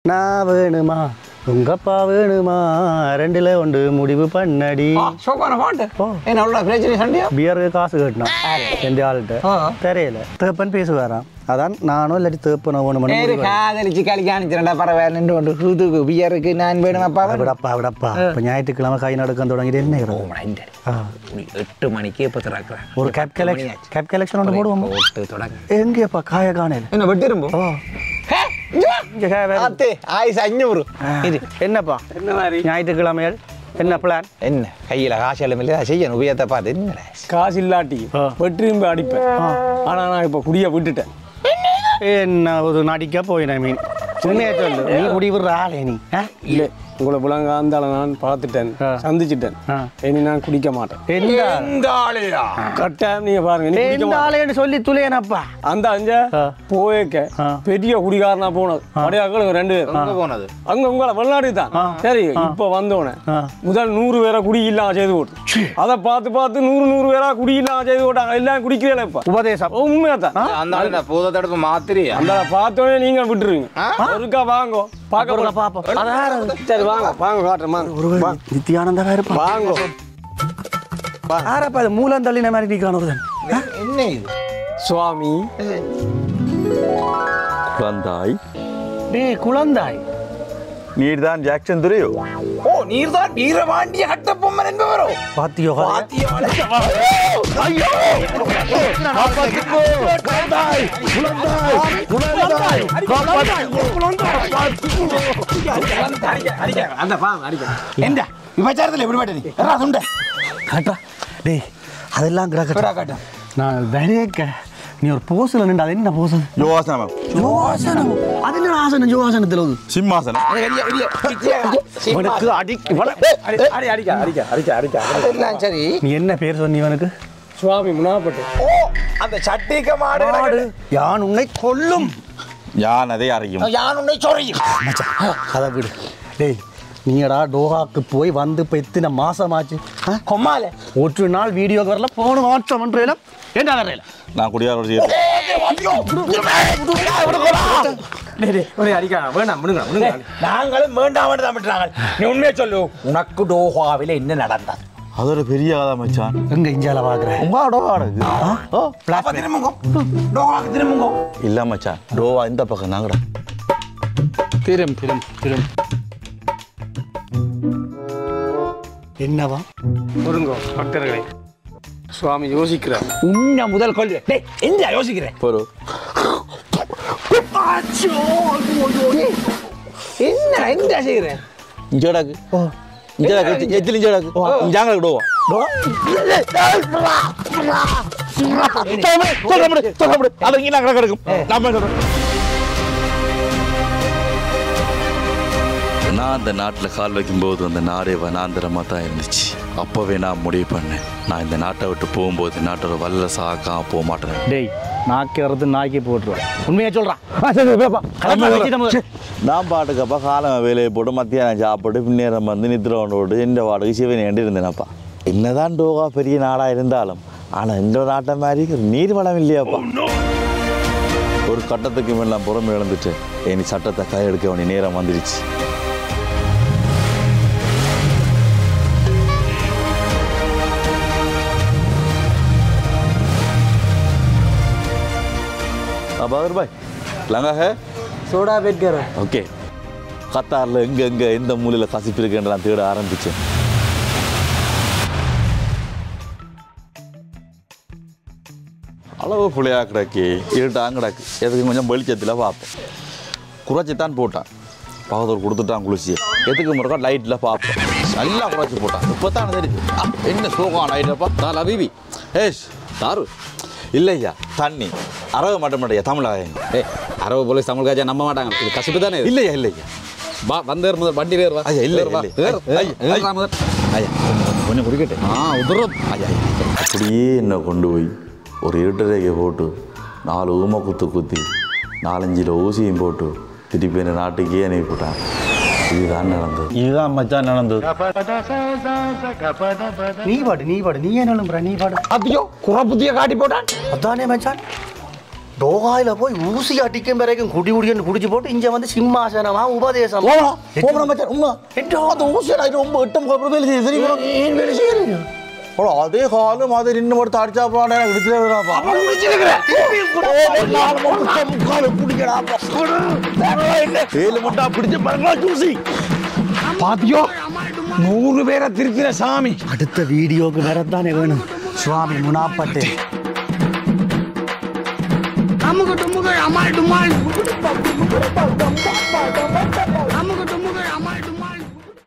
நான் வேணுமா உங்கப்பா வேணுமா ரெண்டுல ஒன்று முடிவு பண்ணடி சோக்கான பாட்டு ஓ. என்ன அவ்வளோ பிரச்சனை சண்டையா பியருக்கு காசு கட்டினான் எந்த ஆள்கிட்ட ஆ. தெரியல தேப்பன் பேசுவாராம் அதான் நானும் இல்லாட்டி தேப்பனை ஒன்று மணி நேரு காதலிச்சு கலிக்கு அனுப்பிச்சிரண்டா பரவாயில்ல நின்று கொண்டு சூதுக்கு பியருக்கு நான் வேணும் அப்பா விடப்பா விடப்பா இப்போ ஞாயிற்றுக்கிழமை கை நடக்க தொடங்கிட்டு என்ன ஓ இருக்குது? இந்த ஆ. எட்டு மணிக்கு இப்போ திறக்கிறேன் ஒரு கேப் கலெக்ஷன் கேப் கலெக்ஷன் ஒன்று போடுவோம் போட்டு தொடங்க எங்கேப்பா காய காணையில் என்ன வெட்டிரும்போ ஓ இங்க காய வேற- அத்தே ஆயுஸ் அஞ்சூறு இது என்னப்பா என்ன மாதிரி ஞாயிற்றுக்கிழமைகள் என்ன பிளான் என்ன கையில் காசு எல்லாம் இல்லை செய்யணும் உயர்த்த பார்த்து என்ன காசு இல்லாட்டி ஆ. வெற்றியும் அடிப்பேன் ஆனா நான் இப்ப குடிய விட்டுட்டேன் என்ன ஒரு நடிக்க போயினேன் மீன் உண்மையா சொல்லு நீ குடி விடுற ஆளே நீ ஆ? இல்ல உங்களை விளங்காந்தால நான் பார்த்துட்டேன் ஆ. சந்திச்சிட்டேன் ஆ. இனி நான் குடிக்க மாட்டேன் எந்த எந்த ஆளையா கட்டாயம் நீங்க பாருங்க நீ குடிக்க எந்த மாட்டேன். ஆளேன்னு சொல்லி துளையனப்பா அந்த அஞ்ச ஆ. போயக்க ஆ. பெரிய குடிகாரனா போனது அடையாக்கள் ரெண்டு பேர் எங்க போனது அங்க உங்களை வெளிநாடு தான் சரி இப்ப வந்தோடனே ஆ. முதல் நூறு பேரா குடி இல்லாம செய்து போட்டு அதை பார்த்து பார்த்து நூறு நூறு பேரா குடி இல்லாம செய்து போட்டாங்க எல்லாம் குடிக்கிறேன் இப்ப உபதேசம் உண்மையா தான் அந்த ஆளு நான் பூத தடுப்பு மாத்திரியா அந்த பார்த்தோன்னே நீங்க விட்டுருவீங்க ஒருக்கா வாங்கோ அப்புறம் பார்க்க பாப்போம் அதான் சரி வாங்க வாங்க காட்டுறேன் வாங்க வாங்க. நித்யானந்தா இருப்பா வாங்கோ ஆரப்பா அது மூலம் தள்ளின மாதிரி நீ காணுறதன் என்ன இது சுவாமி குழந்தாய் டேய் குழந்தாய் நீர்தான் ஜாக்சன் துரையோ ஓ நீர்தான் வீரபாண்டிய கட்டபொம்மன் என்பவரோ பாத்தியோ அந்த பாங்க அடிக்க என்ன விபச்சாரத்தில் எப்படி மாட்டே நீ எல்லாம் சுண்ட காட்டா டேய் அதெல்லாம் கிடக்கட்டா நான் வரையக்க நீ ஒரு போஸ்ல நின்று அது என்ன போஸ் யோகாசனம் யோகாசனம் அது என்ன ஆசனம் யோகாசனத்தில் வந்து சிம்மாசனம் உனக்கு அடி அடி அடிக்க அடிக்க அடிக்க அடிக்க அதெல்லாம் சரி நீ என்ன பேர் சொன்னி இவனுக்கு சுவாமி முனாப்பட்டு ஓ அந்த சட்டிக்க மாடு மாடு யான் உன்னை கொல்லும் யான் அதை அறியும் யான் உன்னை சொறையும் மச்சான் அதை விடு டேய் நீடா டோஹாக்கு போய் வந்து இப்போ எத்தனை மாசமாச்சு ஆ? கொம்மால ஒரு நாள் வீடியோக்கு வரல போன மாற்றம் பண்றேல ஏண்டா வரல நான் குடியாரோட சேர்த்து அடிக்க வேணாம் விடுங்க விடுங்க நாங்களும் வேண்டாம் தான் விட்டுறாங்க நீ உண்மையை சொல்லு உனக்கு டோஹாவில் என்ன நடந்தது அது ஒரு பெரிய கதை மச்சான் எங்க இஞ்சால பாக்குறேன் உங்க டோவாடுக்கு ஓ அப்ப திரும்புங்க டோஹாக்கு திரும்புங்க இல்ல மச்சான் டோவா இந்த பக்கம் நாங்கடா திரும் திரும் திரும் என்னவா பொருங்கோ பக்தர்களே சுவாமி யோசிக்கிறார் உன்னை முதல் கொள்வேன் டேய் எந்த யோசிக்கிறேன் போரு என்ன எந்த செய்கிறேன் இஞ்சடாக்கு இஞ்சடாக்கு எத்தில இஞ்சடாக்கு இஞ்சாங்களுக்கு டோவா அது இங்கே நாங்கள் கிடக்கும் நம்ம சொல்றோம் நான் அந்த நாட்டில் கால் வைக்கும்போது அந்த நாடே வனாந்திரமாக தான் இருந்துச்சு அப்போவே நான் முடிவு பண்ணேன் நான் இந்த நாட்டை விட்டு போகும்போது நாட்டோட வல்ல சாக்காம போக மாட்டேன் டேய் நாக்கி வர்றது நாக்கி போட்டுருவேன் உண்மையா சொல்றான் நான் பாட்டுக்கப்பா காலம் வேலையை போட்டு மத்தியானம் சாப்பிட்டு பின்னேரம் வந்து நித்திரம் போட்டு இந்த வாடகை சிவன் ஏண்டு இருந்தேனப்பா என்னதான் டோகா பெரிய நாடாக இருந்தாலும் ஆனால் இந்த நாட்டை மாதிரி நீர் வளம் இல்லையாப்பா ஒரு கட்டத்துக்கு மேலாம் புறமே இழந்துட்டு இனி சட்டத்தை கையெடுக்க வேண்டிய நேரம் வந்துடுச்சு பகர் பாய் லங்கா ஹே சோடா பெட்கர் ஓகே கத்தாரில் எங்கே எங்கே எந்த மூலையில் கசிப்பு இருக்குன்னு நான் தேட ஆரம்பித்தேன் அளவு புளியாக கிடக்கு இருட்டாங்க கிடக்கு எதுக்கு கொஞ்சம் வெளிச்சத்தில் பார்ப்போம் குறைச்சித்தான் போட்டான் பகதூர் கொடுத்துட்டான் குளிச்சு எதுக்கு முறைக்கா லைட்டில் பார்ப்போம் நல்லா குறைச்சி போட்டான் இப்போ தான் தெரியுது ஆ, என்ன சோகம் லைட்டப்பா தாலா பிபி ஏஷ் தாரு இல்லையா தண்ணி அரவு மட்டும் மாட்டேயா தமிழாக ஏய் அரவு போலீஸ் தமிழ் காஜா நம்ப மாட்டாங்க இது கசிப்பு தானே இது. இல்லையா இல்லையா வா வந்து ஏறு முதல் வண்டி ஏறு வா ஐயா, இல்லை, ஏறு வா இல்லை. ஏறு, ஐயா, ஏறு, ஐயா. ஏறுடா முதல் ஐயா கொஞ்சம் கொஞ்சம் குடிக்கட்டே ஆ உதுரம் ஐயா அப்படியே என்னை கொண்டு போய் ஒரு இருட்டரேகை போட்டு நாலு ஊமை குத்து குத்தி நாலஞ்சில் ஊசியும் போட்டு திருப்பி என்னை நாட்டுக்கே அனுப்பிவிட்டான் இதுதான் நடந்தது இதுதான் மச்சான் நடந்தது நீ பாடு நீ பாடு நீ என்ன நம்புற நீ பாடு அதியோ குறை புத்திய காட்டி போட்டான் அதானே மச்சான் டோகாயில போய் ஊசி அடிக்கும் வரைக்கும் குடி குடின்னு குடிச்சு போட்டு இங்க வந்து சிம்மாசனமா உபதேசம் போகலாம் போகலாம் மச்சான் உண்மை அந்த ஊசி நான் ரொம்ப எட்டம் அப்புறம் வேலை செய்ய தெரியுமா ஏன் வேலை செய்யறீங்க அவ்வளோ அதே காலம் அதை நின்று மட்டும் அடிச்சா போனா எனக்கு எடுத்துடாப்பா ஏழு மட்டும் பிடிச்ச பாருங்களா ஜூசி பாத்தியோ நூறு பேரை திருத்தின சாமி அடுத்த வீடியோக்கு வரத்தானே வேணும் சுவாமி முனாப்பட்டு அமுகு டுமுகு அமால் டுமால் அமுகு